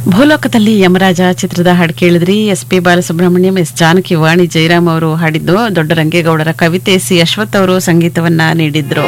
ಭೂಲೋಕದಲ್ಲಿ ಯಮರಾಜ ಚಿತ್ರದ ಹಾಡು ಕೇಳಿದ್ರಿ ಎಸ್ ಪಿ ಬಾಲಸುಬ್ರಹ್ಮಣ್ಯಂ ಎಸ್ ಜಾನಕಿ ವಾಣಿ ಜಯರಾಮ್ ಅವರು ಹಾಡಿದ್ದು ದೊಡ್ಡ ರಂಗೇಗೌಡರ ಕವಿತೆ ಸಿ ಅಶ್ವಥ್ ಅವರು ಸಂಗೀತವನ್ನ ನೀಡಿದ್ರು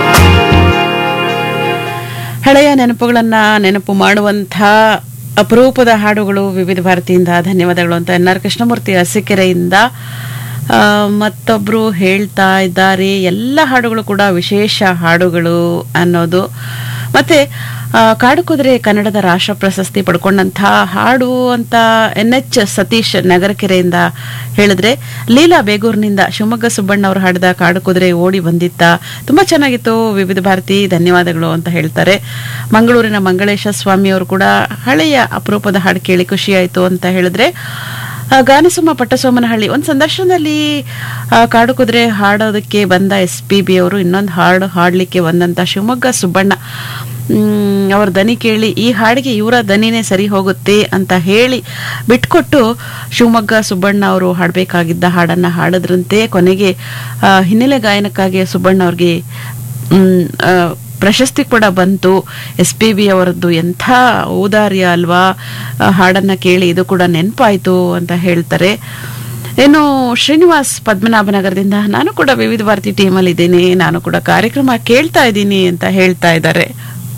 ಹಳೆಯ ನೆನಪುಗಳನ್ನ ನೆನಪು ಮಾಡುವಂಥ ಅಪರೂಪದ ಹಾಡುಗಳು ವಿವಿಧ ಭಾರತಿಯಿಂದ ಧನ್ಯವಾದಗಳು ಅಂತ ಎನ್ ಆರ್ ಕೃಷ್ಣಮೂರ್ತಿ ಅರಸೀಕೆರೆಯಿಂದ ಆ, ಮತ್ತೊಬ್ರು ಹೇಳ್ತಾ ಇದ್ದಾರೆ ಎಲ್ಲ ಹಾಡುಗಳು ಕೂಡ ವಿಶೇಷ ಹಾಡುಗಳು ಅನ್ನೋದು ಮತ್ತೆ ಆ, ಕಾಡು ಕುದುರೆ ಕನ್ನಡದ ರಾಷ್ಟ್ರ ಪ್ರಶಸ್ತಿ ಪಡ್ಕೊಂಡಂಥ ಹಾಡು ಅಂತ ಎನ್ ಎಚ್ ಸತೀಶ್ ನಗರಕೆರೆಯಿಂದ ಹೇಳಿದ್ರೆ ಲೀಲಾ ಬೇಗೂರಿನಿಂದ ಶಿವಮೊಗ್ಗ ಸುಬ್ಬಣ್ಣ ಅವರು ಹಾಡಿದ ಕಾಡು ಕುದುರೆ ಓಡಿ ಬಂದಿತ್ತ ತುಂಬಾ ಚೆನ್ನಾಗಿತ್ತು ವಿವಿಧ ಭಾರತಿ ಧನ್ಯವಾದಗಳು ಅಂತ ಹೇಳ್ತಾರೆ ಮಂಗಳೂರಿನ ಮಂಗಳೇಶ ಸ್ವಾಮಿ ಅವರು ಕೂಡ ಹಳೆಯ ಅಪರೂಪದ ಹಾಡು ಕೇಳಿ ಖುಷಿ ಆಯ್ತು ಅಂತ ಹೇಳಿದ್ರೆ ಆ, ಗಾನಸುಮ ಪಟ್ಟಸೋಮನಹಳ್ಳಿ ಒಂದು ಸಂದರ್ಶನದಲ್ಲಿ ಆ, ಕಾಡು ಕುದುರೆ ಹಾಡೋದಕ್ಕೆ ಬಂದ ಎಸ್ ಪಿ ಬಿ ಅವರು ಇನ್ನೊಂದು ಹಾಡು ಹಾಡಲಿಕ್ಕೆ ಬಂದಂತ ಶಿವಮೊಗ್ಗ ಸುಬ್ಬಣ್ಣ ಮ್, ಅವ್ರ ದನಿ ಕೇಳಿ ಈ ಹಾಡಿಗೆ ಇವರ ದನಿನೇ ಸರಿ ಹೋಗುತ್ತೆ ಅಂತ ಹೇಳಿ ಬಿಟ್ಕೊಟ್ಟು ಶಿವಮೊಗ್ಗ ಸುಬ್ಬಣ್ಣ ಅವರು ಹಾಡಬೇಕಾಗಿದ್ದ ಹಾಡನ್ನ ಹಾಡದ್ರಂತೆ ಕೊನೆಗೆ ಆ, ಹಿನ್ನೆಲೆ ಗಾಯನಕ್ಕಾಗಿ ಸುಬ್ಬಣ್ಣ ಅವ್ರಿಗೆ ಮ್, ಆ, ಪ್ರಶಸ್ತಿ ಕೂಡ ಬಂತು ಎಸ್ ಪಿ ಬಿ ಅವರದ್ದು ಎಂಥ ಔದಾರ್ಯ ಅಲ್ವಾ ಆ ಹಾಡನ್ನ ಕೇಳಿ ಇದು ಕೂಡ ನೆನಪಾಯ್ತು ಅಂತ ಹೇಳ್ತಾರೆ ಏನು ಶ್ರೀನಿವಾಸ್ ಪದ್ಮನಾಭನಗರದಿಂದ ನಾನು ಕೂಡ ವಿವಿಧ ಭಾರತಿ ಟೀಮಲ್ಲಿ ಇದ್ದೀನಿ ನಾನು ಕೂಡ ಕಾರ್ಯಕ್ರಮ ಕೇಳ್ತಾ ಇದ್ದೀನಿ ಅಂತ ಹೇಳ್ತಾ ಇದ್ದಾರೆ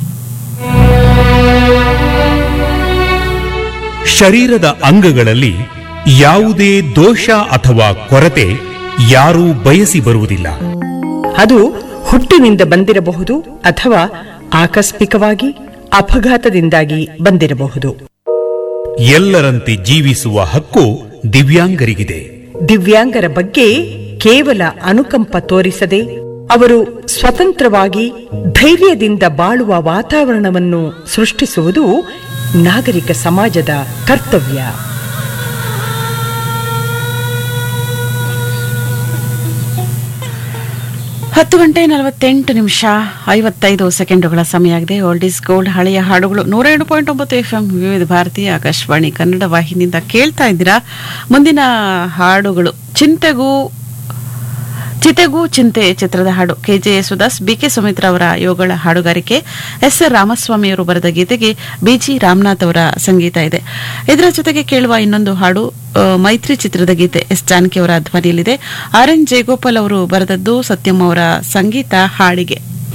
ಶರೀರದ ಅಂಗಗಳಲ್ಲಿ ಯಾವುದೇ ದೋಷ ಅಥವಾ ಕೊರತೆ ಯಾರೂ ಬಯಸಿ ಬರುವುದಿಲ್ಲ ಅದು ಹುಟ್ಟಿನಿಂದ ಬಂದಿರಬಹುದು ಅಥವಾ ಆಕಸ್ಮಿಕವಾಗಿ ಅಪಘಾತದಿಂದಾಗಿ ಬಂದಿರಬಹುದು ಎಲ್ಲರಂತೆ ಜೀವಿಸುವ ಹಕ್ಕು ದಿವ್ಯಾಂಗರಿಗಿದೆ ದಿವ್ಯಾಂಗರ ಬಗ್ಗೆ ಕೇವಲ ಅನುಕಂಪ ತೋರಿಸದೆ ಅವರು ಸ್ವತಂತ್ರವಾಗಿ ಧೈರ್ಯದಿಂದ ಬಾಳುವ ವಾತಾವರಣವನ್ನು ಸೃಷ್ಟಿಸುವುದು ನಾಗರಿಕ ಸಮಾಜದ ಕರ್ತವ್ಯ ಹತ್ತು ಗಂಟೆ ನಲವತ್ತೆಂಟು ನಿಮಿಷ ಐವತ್ತೈದು ಸೆಕೆಂಡುಗಳ ಸಮಯ ಆಗಿದೆ ಓಲ್ಡ್ ಇಸ್ ಗೋಲ್ಡ್ ಹಳೆಯ ಹಾಡುಗಳು ನೂರ ಎರಡು ಪಾಯಿಂಟ್ ಒಂಬತ್ತು ಎಫ್ ಎಂ ವಿವಿಧ ಭಾರತೀಯ ಆಕಾಶವಾಣಿ ಕನ್ನಡ ವಾಹಿನಿಯಿಂದ ಕೇಳ್ತಾ ಇದ್ದೀರಾ ಮುಂದಿನ ಹಾಡುಗಳು ಚಿಂತೆಗೂ ಚಿತೆಗೂ ಚಿಂತೆ ಚಿತ್ರದ ಹಾಡು ಕೆಜೆ ಯೇಸುದಾಸ್ ಬಿಕೆ ಸುಮಿತ್ರಾ ಅವರ ಯೋಗಳ ಹಾಡುಗಾರಿಕೆ ಎಸ್ ಆರ್ ರಾಮಸ್ವಾಮಿ ಅವರು ಬರೆದ ಗೀತೆಗೆ ಬಿಜಿ ರಾಮನಾಥ್ ಅವರ ಸಂಗೀತ ಇದೆ ಇದರ ಜೊತೆಗೆ ಕೇಳುವ ಇನ್ನೊಂದು ಹಾಡು ಆ, ಮೈತ್ರಿ ಚಿತ್ರದ ಗೀತೆ ಎಸ್ ಜಾನಕಿ ಅವರ ಧ್ವನಿಯಲ್ಲಿದೆ ಆರ್ ಎನ್ ಜಯಗೋಪಾಲ್ ಅವರು ಬರೆದದ್ದು ಸತ್ಯಂ ಅವರ ಸಂಗೀತ ಹಾಡಿಗೆ